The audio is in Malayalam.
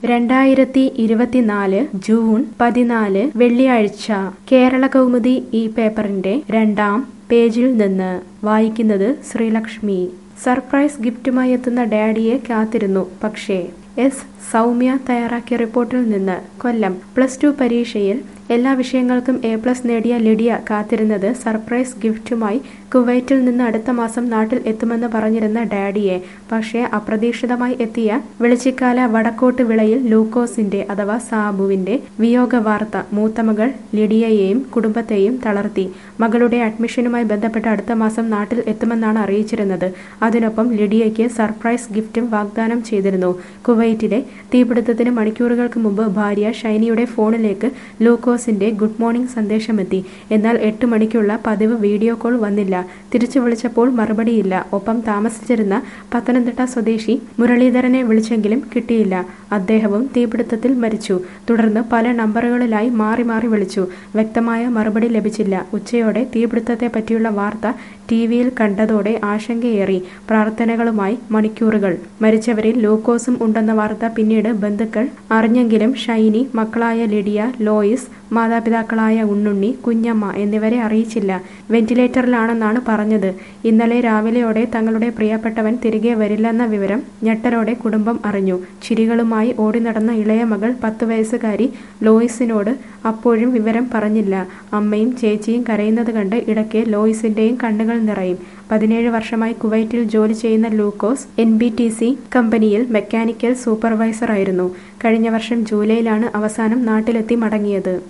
രണ്ടായിരത്തി ഇരുപത്തിനാല് ജൂൺ പതിനാല് വെള്ളിയാഴ്ച കേരള കൗമുദി ഈ പേപ്പറിന്റെ രണ്ടാം പേജിൽ നിന്ന് വായിക്കുന്നത് ശ്രീലക്ഷ്മി സർപ്രൈസ് ഗിഫ്റ്റുമായി എത്തുന്ന ഡാഡിയെ കാത്തിരുന്നു പക്ഷേ എസ് സൗമ്യ തയ്യാറാക്കിയ റിപ്പോർട്ടിൽ നിന്ന് കൊല്ലം പ്ലസ് ടു പരീക്ഷയിൽ എല്ലാ വിഷയങ്ങൾക്കും എ പ്ലസ് നേടിയ ലിഡിയ കാത്തിരുന്നത് സർപ്രൈസ് ഗിഫ്റ്റുമായി കുവൈറ്റിൽ നിന്ന് അടുത്ത മാസം നാട്ടിൽ എത്തുമെന്ന് പറഞ്ഞിരുന്ന ഡാഡിയെ പക്ഷേ അപ്രതീക്ഷിതമായി എത്തിയ വെളിച്ചിക്കാല വടക്കോട്ട് വിളയിൽ ലൂക്കോസിന്റെ അഥവാ സാബുവിന്റെ വിയോഗ വാർത്ത മൂത്തമകൾ ലിഡിയയെയും കുടുംബത്തെയും തളർത്തി മകളുടെ അഡ്മിഷനുമായി ബന്ധപ്പെട്ട് അടുത്ത മാസം നാട്ടിൽ എത്തുമെന്നാണ് അറിയിച്ചിരുന്നത് അതിനൊപ്പം ലിഡിയയ്ക്ക് സർപ്രൈസ് ഗിഫ്റ്റും വാഗ്ദാനം ചെയ്തിരുന്നു കുവൈറ്റിലെ തീപിടുത്തത്തിന് മണിക്കൂറുകൾക്ക് മുമ്പ് ഭാര്യ ഷൈനിയുടെ ഫോണിലേക്ക് ലൂക്കോസിന്റെ ഗുഡ് മോർണിംഗ് സന്ദേശമെത്തി എന്നാൽ എട്ട് മണിക്കുള്ള പതിവ് വീഡിയോ കോൾ വന്നില്ല തിരിച്ചു വിളിച്ചപ്പോൾ മറുപടിയില്ല ഒപ്പം താമസിച്ചിരുന്ന പത്തനംതിട്ട സ്വദേശി മുരളീധരനെ വിളിച്ചെങ്കിലും കിട്ടിയില്ല അദ്ദേഹവും തീപിടുത്തത്തിൽ മരിച്ചു തുടർന്ന് പല നമ്പറുകളിലായി മാറി മാറി വിളിച്ചു വ്യക്തമായ മറുപടി ലഭിച്ചില്ല ഉച്ചയോടെ തീപിടുത്തത്തെ പറ്റിയുള്ള വാർത്ത ടി വിയിൽ കണ്ടതോടെ ആശങ്കയേറി പ്രാർത്ഥനകളുമായി മണിക്കൂറുകൾ മരിച്ചവരിൽ ലൂക്കോസും ഉണ്ടെന്ന വാർത്ത പിന്നീട് ബന്ധുക്കൾ അറിഞ്ഞെങ്കിലും ഷൈനി മക്കളായ ലിഡിയ ലോയിസ് മാതാപിതാക്കളായ ഉണ്ണുണ്ണി കുഞ്ഞമ്മ എന്നിവരെ അറിയിച്ചില്ല വെന്റിലേറ്ററിലാണെന്നാണ് പറഞ്ഞത് ഇന്നലെ രാവിലെയോടെ തങ്ങളുടെ പ്രിയപ്പെട്ടവൻ തിരികെ വരില്ലെന്ന വിവരം ഞെട്ടലോടെ കുടുംബം അറിഞ്ഞു ചിരികളുമായി ഓടി നടന്ന ഇളയ മകൾ പത്ത് വയസ്സുകാരി ലോയിസിനോട് അപ്പോഴും വിവരം പറഞ്ഞില്ല അമ്മയും ചേച്ചിയും കരയുന്നത് കണ്ട് ഇടയ്ക്ക് ലോയിസിന്റെയും കണ്ണുകൾ നിറയും പതിനേഴ് വർഷമായി കുവൈറ്റിൽ ജോലി ചെയ്യുന്ന Lukose N B T C കമ്പനിയിൽ മെക്കാനിക്കൽ സൂപ്പർവൈസറായിരുന്നു കഴിഞ്ഞ വർഷം ജൂലൈയിലാണ് അവസാനം നാട്ടിലെത്തി മടങ്ങിയത്